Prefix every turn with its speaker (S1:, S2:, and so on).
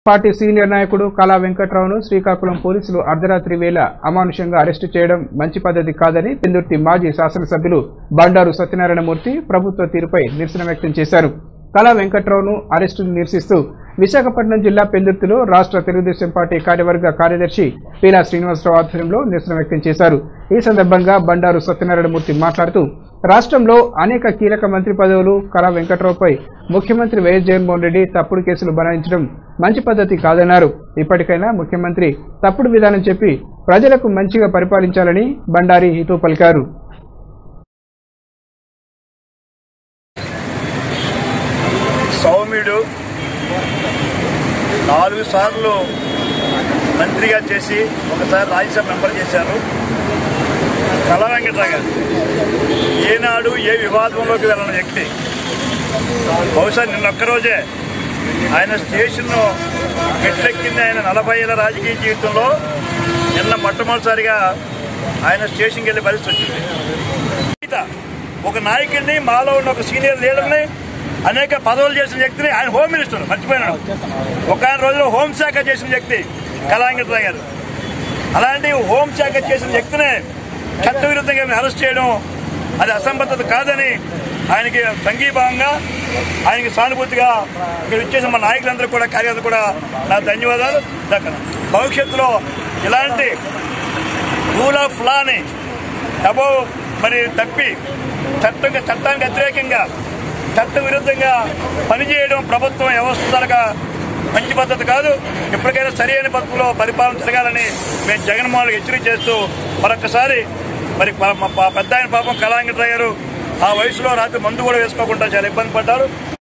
S1: party senior నాయకుడు కళా వెంకట్రావును శ్రీకాకుళం పోలీసులు అర్ధరాత్రి వేళ అమానుషంగా అరెస్టు చేయడం మంచి పద్ధతి కాదని పెందుర్తి మాజీ శాసనసభ్యులు బండారు సత్యనారాయణమూర్తి ప్రభుత్వ తీరుపై నిరసన వ్యక్తం చేశారు కళా వెంకట్రావును అరెస్టును నిరసిస్తూ విశాఖపట్నం జిల్లా పెందుర్తిలో రాష్ట్ర తెలుగుదేశం పార్టీ కార్యవర్గ కార్యదర్శి పీలా శ్రీనివాసరావు ఆధ్వర్యంలో నిరసన వ్యక్తం చేశారు ఈ సందర్భంగా బండారు సత్యనారాయణమూర్తి మాట్లాడుతూ రాష్ట్రంలో అనేక కీలక మంత్రి పదవులు కళా వెంకట్రావుపై ముఖ్యమంత్రి వైఎస్ జగన్మోహన్ రెడ్డి తప్పుడు కేసులు బనాయించడం మంచి పద్ధతి కాదన్నారు ఇప్పటికైనా ముఖ్యమంత్రి తప్పుడు విధానం చెప్పి ప్రజలకు మంచిగా పరిపాలించాలని బండారి హితవు పలికారు
S2: సౌమ్యుడు నాలుగు సార్లు మంత్రిగా చేసి ఒకసారి రాజ్యసభ మెంబర్ చేశారు కళా వెంకటరావు గారు ఏనాడు ఏ వివాదంలోకి వెళ్ళని వ్యక్తి బహుశా నిన్న ఒక్కరోజే ఆయన స్టేషన్ను మెట్లెక్కింది ఆయన నలభై ఏళ్ళ రాజకీయ జీవితంలో నిన్న మొట్టమొదటిసారిగా ఆయన స్టేషన్కి వెళ్ళే పరిస్థితి వచ్చింది గీత, ఒక నాయకుడిని మాలో ఉన్న ఒక సీనియర్ లీడర్ని అనేక పదవులు చేసిన వ్యక్తిని ఆయన హోమ్ మినిస్టర్ మర్చిపోయినాడు ఒక ఆయన రోజులో హోంశాఖ చేసిన వ్యక్తి కళాంకట్రావు గారు అలాంటి హోంశాఖ చేసిన వ్యక్తిని చట్టవిరుద్ధంగా అరెస్ట్ చేయడం అది అసంబద్ధత కాదని ఆయనకి సంఘీభావంగా ఆయనకి సానుభూతిగా ఇక్కడ ఇచ్చేసిన మన నాయకులందరూ కూడా కార్యకర్తలు కూడా నా ధన్యవాదాలు దక్కన భవిష్యత్తులో ఇలాంటి రూల్ ఆఫ్ లాని అబో మరి తప్పి చట్టం చట్టానికి వ్యతిరేకంగా చట్ట విరుద్ధంగా పనిచేయడం ప్రభుత్వం వ్యవస్థలుగా మంచి పద్ధతి కాదు ఇప్పటికైనా సరైన పద్ధతిలో పరిపాలన జరగాలని మేము జగన్మోహన్ హెచ్చరిక చేస్తూ మరొకసారి మరి ప- మా పెద్ద ఆయన పాపం కళాంకట్రావు గారు ఆ వయసులో రాత్రి మందు కూడా వేసుకోకుండా చాలా ఇబ్బంది పడ్డారు